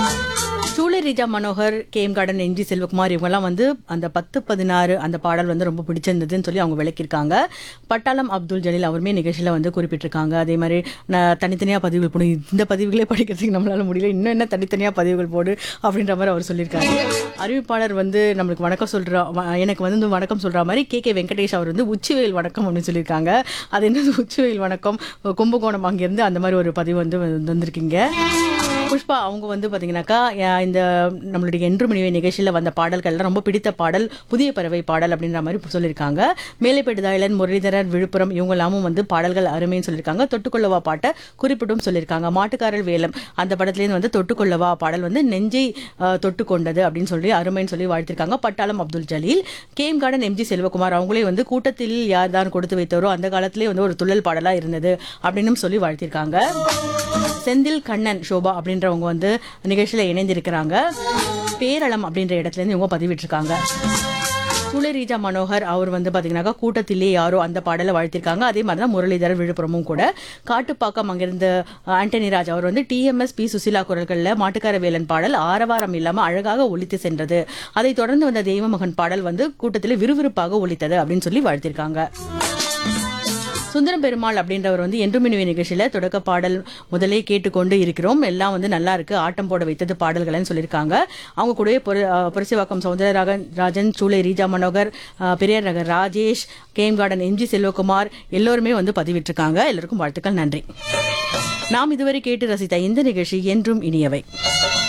சூளை Reeja Manohar game garden NG Selvakumar இவங்கெல்லாம் வந்து அந்த பத்து பதினாறு அந்த பாடல் வந்து ரொம்ப பிடிச்சிருந்ததுன்னு சொல்லி அவங்க விளக்கியிருக்காங்க பட்டாளம் அப்துல் ஜலீல் அவருமே நிகழ்ச்சியில் வந்து குறிப்பிட்டிருக்காங்க அதே மாதிரி நான் தனித்தனியாக பதிவுகள் போடு இந்த பதிவுகளே படிக்கிறதுக்கு நம்மளால முடியல இன்னும் என்ன தனித்தனியாக பதிவுகள் போடு அப்படின்ற மாதிரி அவர் சொல்லியிருக்காரு அறிவிப்பாளர் வந்து நம்மளுக்கு வணக்கம் சொல்ற வ- எனக்கு வந்து வணக்கம் சொல்ற மாதிரி கே கே வெங்கடேஷ் அவர் வந்து உச்சிவெயில் வணக்கம் அப்படின்னு சொல்லியிருக்காங்க அது என்னது உச்சிவெயில் வணக்கம் கும்பகோணம் அங்கேருந்து அந்த மாதிரி ஒரு பதிவு வந்து வந்திருக்கீங்க புஷ்பா அவங்க வந்து பார்த்தீங்கன்னாக்கா அஹ் இந்த நம்மளுடைய என்று மணிவை நிகழ்ச்சியில் வந்த பாடல்கள்லாம் ரொம்ப பிடித்த பாடல் புதிய பறவை பாடல் அப்படின்ற மாதிரி சொல்லியிருக்காங்க மேலைப்பேட்டு தாயலன் முரளிதரன் விழுப்புரம் இவங்க எல்லாமும் வந்து பாடல்கள் அருமைன்னு சொல்லியிருக்காங்க தொட்டுக்கொள்ளவா பாட்டை குறிப்பிட்டும் சொல்லியிருக்காங்க மாட்டுக்காரர் வேலம் அந்த படத்துலேருந்து வந்து தொட்டுக்கொள்ளவா பாடல் வந்து நெஞ்சை அஹ், தொட்டு கொண்டது அப்படின்னு சொல்லி அருமைன்னு சொல்லி வாழ்த்திருக்காங்க பட்டாளம் Abdul Jaleel game garden MG Selvakumar அவங்களே வந்து கூட்டத்தில் யார் தான் கொடுத்து வைத்தவரோ அந்த காலத்திலே வந்து ஒரு துள்ளல் பாடலாக இருந்தது அப்படின்னு சொல்லி வாழ்த்திருக்காங்க செந்தில் கண்ணன் சோபா அப்படின்றவங்க வந்து நிகழ்ச்சியில் இணைந்திருக்கிறாங்க பேரளம் அப்படின்ற இடத்துல இருந்து இவங்க பதிவிட்டிருக்காங்க சுளரீஜா மனோகர் அவர் வந்து பாத்தீங்கன்னாக்கா கூட்டத்திலே யாரோ அந்த பாடலை வாழ்த்திருக்காங்க அதே மாதிரி தான் முரளிதரன் விழுப்புரமும் கூட காட்டுப்பாக்கம் அங்கிருந்த அஹ், ஆண்டனி ராஜ் அவர் வந்து டிஎம்எஸ் பி சுசிலா குரல்களில் மாட்டுக்கார வேலன் பாடல் ஆரவாரம் இல்லாம அழகாக ஒலித்து சென்றது அதைத் தொடர்ந்து வந்த தெய்வமகன் பாடல் வந்து கூட்டத்தில் விறுவிறுப்பாக ஒலித்தது அப்படின்னு சொல்லி வாழ்த்திருக்காங்க சுந்தரம் பெருமாள் அப்படின்றவர் வந்து என்றும் இனிவே நிகழ்ச்சியில தொடக்க பாடல் முதலே கேட்டுக்கொண்டு இருக்கிறோம் எல்லாம் வந்து நல்லா இருக்கு ஆட்டம் போட வைத்தது பாடல்கள்னு சொல்லியிருக்காங்க அவங்க கூடவே புர- அஹ் புரசிவாக்கம் சௌந்தரராகன் ராஜன் சூளை ரீஜா மனோகர் அஹ் Periyar Nagar Rajesh game garden MG Selvakumar எல்லோருமே வந்து பதிவிட்டிருக்காங்க எல்லாருக்கும் வாழ்த்துக்கள் நன்றி நாம் இதுவரை கேட்டு ரசித்த இந்த நிகழ்ச்சி என்றும் இனியவை